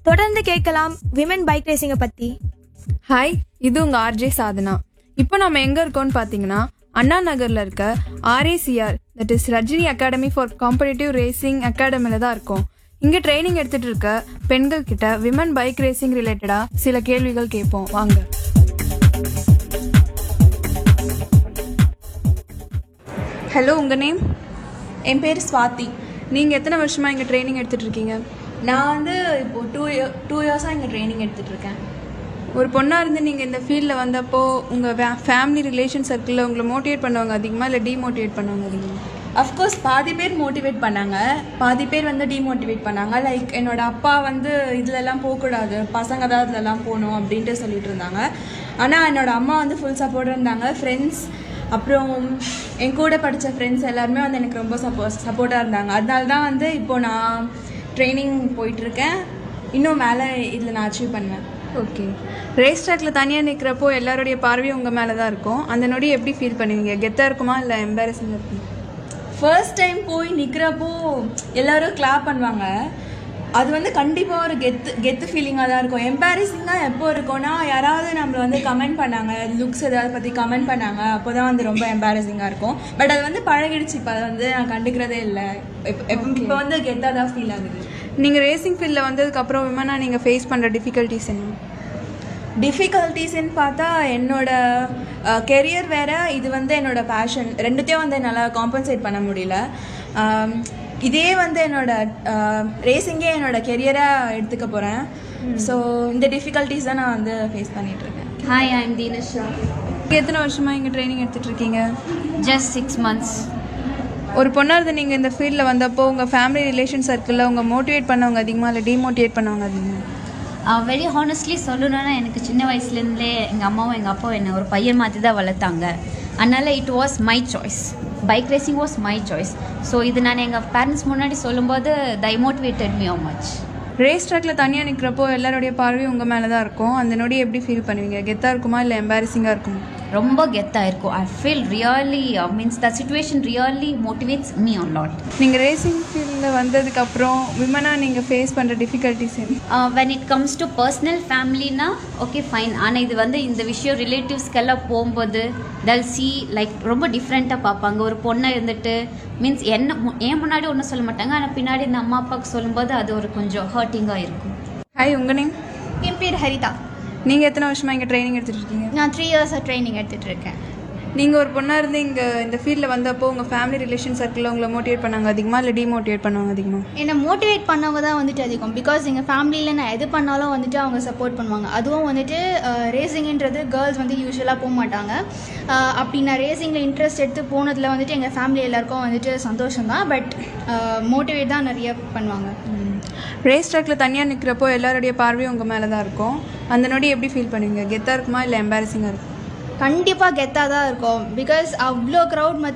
தொடர்ந்து கேட்கலாம் women bike ரேசிங்கை பத்தி ஹாய் இது உங்க ஆர்ஜே சாதனா இப்போ நம்ம எங்க இருக்கோம்னு பாத்தீங்கன்னா அண்ணா நகர்ல இருக்க RACR that is Rajini academy for competitive racing அகாடமில தான் இருக்கோம் இங்க ட்ரைனிங் எடுத்துட்டு இருக்க பெண்கள் கிட்ட விமன் பைக் ரேசிங் ரிலேட்டடா சில கேள்விகள் கேட்போம் வாங்க ஹலோ உங்க நேம் என் பேர் ஸ்வாதி நீங்க எத்தனை வருஷமா இங்க ட்ரைனிங் எடுத்துட்டு இருக்கீங்க நான் வந்து இப்போ டூ இயர் டூ இயர்ஸாக இங்கே ட்ரைனிங் எடுத்துகிட்டு இருக்கேன் ஒரு பொண்ணா இருந்து நீங்க இந்த ஃபீல்ட்ல வந்தப்போ உங்க ஃபேமிலி ரிலேஷன் சர்க்கிள்ல உங்களை மோட்டிவேட் பண்ணவங்க அதிகமா இல்ல டிமோட்டிவேட் பண்ணவங்க அதிகமா அஃப்கோர்ஸ் பாதி பேர் மோட்டிவேட் பண்ணாங்க பாதி பேர் வந்து டிமோட்டிவேட் பண்ணாங்க லைக் என்னோட அப்பா வந்து இதுலலாம் போகக்கூடாது பசங்க தான் இதுலலாம் போகணும் அப்படின்ட்டு சொல்லிட்டு இருந்தாங்க ஆனால் என்னோட அம்மா வந்து ஃபுல் சப்போர்ட் இருந்தாங்க ஃப்ரெண்ட்ஸ் அப்புறம் என் கூட படித்த ஃப்ரெண்ட்ஸ் எல்லாருமே வந்து எனக்கு ரொம்ப சப்போ சப்போர்ட்டாக இருந்தாங்க அதனால தான் வந்து இப்போ நான் ட்ரைனிங் போயிட்டுருக்கேன் இன்னும் மேலே இதில் நான் அச்சீவ் பண்ணுவேன் ஓகே ரேஸ் ட்ராக்ல தனியாக நிற்கிறப்போ எல்லாருடைய பார்வையும் உங்கள் மேலே தான் இருக்கும் அந்த நொடி எப்படி ஃபீல் பண்ணுவீங்க கெத்தாக இருக்குமா இல்லை எம்பாரசிங்காக இருக்குமா ஃபர்ஸ்ட் டைம் போய் நிற்கிறப்போ எல்லாரும் கிளாப் பண்ணுவாங்க அது வந்து கண்டிப்பாக ஒரு கெத்து கெத்து ஃபீலிங்காக தான் இருக்கும் எம்பாரசிங்காக எப்போ இருக்கும்னா யாராவது நம்மளை வந்து கமெண்ட் பண்ணாங்க லுக்ஸ் ஏதாவது பற்றி கமெண்ட் பண்ணாங்க அப்போ தான் வந்து ரொம்ப எம்பாரசிங்காக இருக்கும் பட் அது வந்து பழகிடுச்சு இப்போ அதை வந்து நான் கண்டுக்கிறதே இல்லை இப்போ இப்போ வந்து கெத்தாக தான் ஃபீல் ஆகுது நீங்கள் ரேசிங் ஃபீல்டில் வந்ததுக்கப்புறம் விமனா நீங்கள் ஃபேஸ் பண்ணுற டிஃபிகல்ட்டிஸ் என்ன டிஃபிகல்ட்டிஸ்ன்னு பார்த்தா என்னோட கெரியர் வேற இது வந்து என்னோட பேஷன் ரெண்டுத்தையும் வந்து என்னால் காம்பன்சேட் பண்ண முடியல ஆம், இதே வந்து என்னோட ரேசிங்கே என்னோட கெரியராக எடுத்துக்க போகிறேன் ஸோ இந்த டிஃபிகல்ட்டிஸ் தான் நான் வந்து ஃபேஸ் பண்ணிட்டு இருக்கேன் Hi, I'm Dinasha. நீங்கள் எத்தனை வருஷமாக இங்கே ட்ரைனிங் எடுத்துட்டு இருக்கீங்க Just six months. ஒரு பொண்ணாக இருந்து நீங்கள் இந்த ஃபீல்டில் வந்தப்போ உங்கள் ஃபேமிலி ரிலேஷன் சர்க்கிளில் உங்கள் மோட்டிவேட் பண்ணவங்க அதிகமாக இல்லை டிமோட்டிவேட் பண்ணவங்க அதிகமாக வெரி ஹானஸ்ட்லி சொல்லணும்னா எனக்கு சின்ன வயசுலேருந்தே எங்கள் அம்மாவும் எங்கள் அப்பாவும் என்னை ஒரு பையன் மாதிரி தான் வளர்த்தாங்க அதனால் it was my choice bike racing was my choice so இது நான் எங்கள் பேரண்ட்ஸ் முன்னாடி சொல்லும்போது they motivated me much race ட்ராக்ல தனியாக நிற்கிறப்போ எல்லாருடைய பார்வையும் உங்கள் மேலே தான் இருக்கும் அந்த நொடி எப்படி ஃபீல் பண்ணுவீங்க கெத்தாக இருக்குமா இல்லை எம்பாரசிங்காக இருக்குமா ரொம்ப கெத்தாக இருக்கும் I feel really means the situation really motivates me a lot நீங்கள் ரேசிங் ஃபீல்டில் வந்ததுக்கப்புறம் விமனாக நீங்கள் ஃபேஸ் பண்ணுற டிஃபிகல்ட்டிஸ் என்ன when it comes to personal ஃபேமிலினா ஓகே ஃபைன் ஆனால் இது வந்து இந்த விஷயம் ரிலேட்டிவ்ஸ்க்கெல்லாம் போகும்போது தல் சி லைக் ரொம்ப டிஃப்ரெண்ட்டாக பார்ப்பாங்க ஒரு பொண்ணை இருந்துட்டு மீன்ஸ் என்ன மு- என் முன்னாடி ஒன்றும் சொல்ல மாட்டாங்க ஆனால் பின்னாடி இந்த அம்மா அப்பாவுக்கு சொல்லும்போது அது ஒரு கொஞ்சம் ஹர்ட்டிங்காக இருக்கும் ஹாய் உங்கள் நேம் என் பேர் ஹரிதா நீங்கள் எத்தனை வருஷமாக இங்கே ட்ரைனிங் எடுத்துகிட்டு இருக்கீங்க நான் த்ரீ இயர்ஸாக ட்ரைனிங் எடுத்துகிட்டு இருக்கேன் நீங்கள் ஒரு பொண்ணாக இருந்து இங்கே இந்த ஃபீல்டில் வந்தப்போ உங்கள் ஃபேமிலி ரிலேஷன் சர்க்கிளில் உங்களை மோட்டிவேட் பண்ணாங்க அதிகமாக இல்லை டிமோட்டிவேட் பண்ணவங்க அதிகமாக என்னை மோட்டிவேட் பண்ணவங்க தான் வந்துட்டு அதிகம் பிகாஸ் எங்கள் ஃபேமிலியில் நான் எது பண்ணாலும் வந்துட்டு அவங்க சப்போர்ட் பண்ணுவாங்க அதுவும் வந்துட்டு ரேசிங்ன்றது கேர்ள்ஸ் வந்து யூஸ்வலாக போக மாட்டாங்க அஹ், அப்படி நான் ரேசிங்கில் இன்ட்ரெஸ்ட் எடுத்து போனதில் வந்துட்டு எங்கள் ஃபேமிலி எல்லாருக்கும் வந்துட்டு சந்தோஷம் தான் பட் மோட்டிவேட் தான் நிறைய பண்ணுவாங்க ரேஸ் ட்ராக்ல தனியாக நிற்கிறப்போ எல்லாருடைய பார்வையும் உங்கள் மேலே தான் இருக்கும் அந்த நொடி எப்படி ஃபீல் பண்ணுவீங்க கெத்தாக இருக்குமா இல்லை எம்பாரசிங்காக இருக்கும் கண்டிப்பாக கெத்தாக தான் இருக்கும் பிகாஸ் அவ்வளோ க்ரௌட்